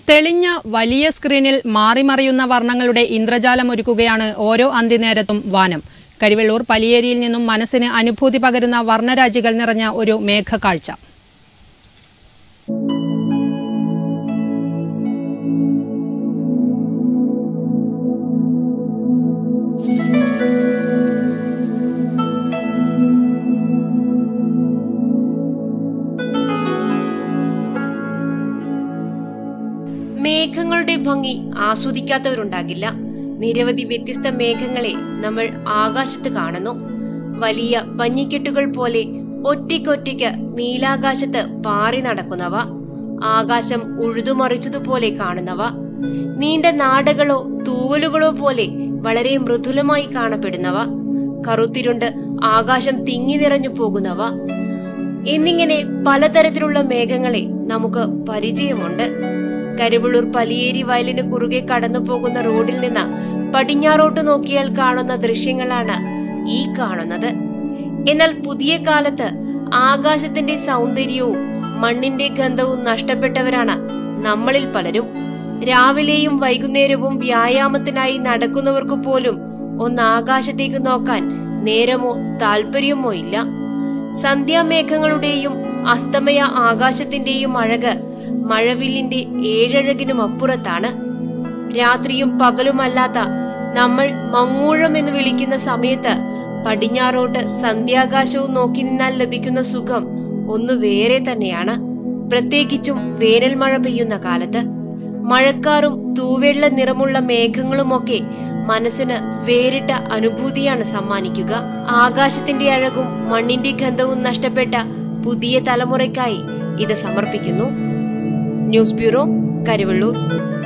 തെളിഞ്ഞ വലിയ സ്ക്രീനിൽ മാറിമറിയുന്ന വർണ്ണങ്ങളുടെ ഇന്ദ്രജാലം ഒരുക്കുകയാണ് ഓരോ അന്തിനേരത്തും വാനം കരിവെള്ളൂർ പലിയേരിയിൽ നിന്നും മനസ്സിന് അനുഭൂതി പകരുന്ന വർണ്ണരാജികൾ നിറഞ്ഞ ഒരു മേഘക്കാഴ്ച മേഘങ്ങളുടെ ഭംഗി ആസ്വദിക്കാത്തവരുണ്ടാകില്ല നിരവധി വ്യത്യസ്ത മേഘങ്ങളെ നമ്മൾ ആകാശത്ത് കാണുന്നു വലിയ പഞ്ഞിക്കെട്ടുകൾ പോലെ ഒറ്റയ്ക്കൊറ്റയ്ക്ക് നീലാകാശത്ത് പാറി നടക്കുന്നവ ആകാശം ഉഴുതുമറിച്ചതുപോലെ കാണുന്നവ നീണ്ട നാടകളോ തൂവലുകളോ പോലെ വളരെ മൃദുലമായി കാണപ്പെടുന്നവ കറുത്തിരുണ്ട് ആകാശം തിങ്ങി നിറഞ്ഞു പോകുന്നവ എന്നിങ്ങനെ പലതരത്തിലുള്ള മേഘങ്ങളെ നമുക്ക് പരിചയമുണ്ട് കരുവള്ളൂർ പലിയേരി വയലിന് കുറുകെ കടന്നു പോകുന്ന റോഡിൽ നിന്ന് പടിഞ്ഞാറോട്ട് നോക്കിയാൽ കാണുന്ന ദൃശ്യങ്ങളാണ് ഈ കാണുന്നത് എന്നാൽ പുതിയ കാലത്ത് ആകാശത്തിന്റെ സൗന്ദര്യവും മണ്ണിന്റെ ഗന്ധവും നഷ്ടപ്പെട്ടവരാണ് നമ്മളിൽ പലരും രാവിലെയും വൈകുന്നേരവും വ്യായാമത്തിനായി നടക്കുന്നവർക്ക് പോലും ഒന്ന് ആകാശത്തേക്ക് നോക്കാൻ നേരമോ താല്പര്യമോ ഇല്ല സന്ധ്യാമേഘങ്ങളുടെയും അസ്തമയ ആകാശത്തിന്റെയും അഴക് മഴവില്ലിന്റെ ഏഴഴകിനും അപ്പുറത്താണ് രാത്രിയും പകലുമല്ലാത്ത നമ്മൾ മങ്ങൂഴം എന്ന് വിളിക്കുന്ന സമയത്ത് പടിഞ്ഞാറോട്ട് സന്ധ്യാകാശവും നോക്കി നിന്നാൽ ലഭിക്കുന്ന സുഖം ഒന്ന് വേറെ തന്നെയാണ് പ്രത്യേകിച്ചും വേനൽ മഴ പെയ്യുന്ന കാലത്ത് മഴക്കാറും തൂവെള്ള നിറമുള്ള മേഘങ്ങളുമൊക്കെ മനസ്സിന് വേറിട്ട അനുഭൂതിയാണ് സമ്മാനിക്കുക ആകാശത്തിന്റെ അഴകും മണ്ണിന്റെ ഗന്ധവും നഷ്ടപ്പെട്ട പുതിയ തലമുറയ്ക്കായി ഇത് സമർപ്പിക്കുന്നു ന്യൂസ് ബ്യൂറോ കരിവള്ളൂർ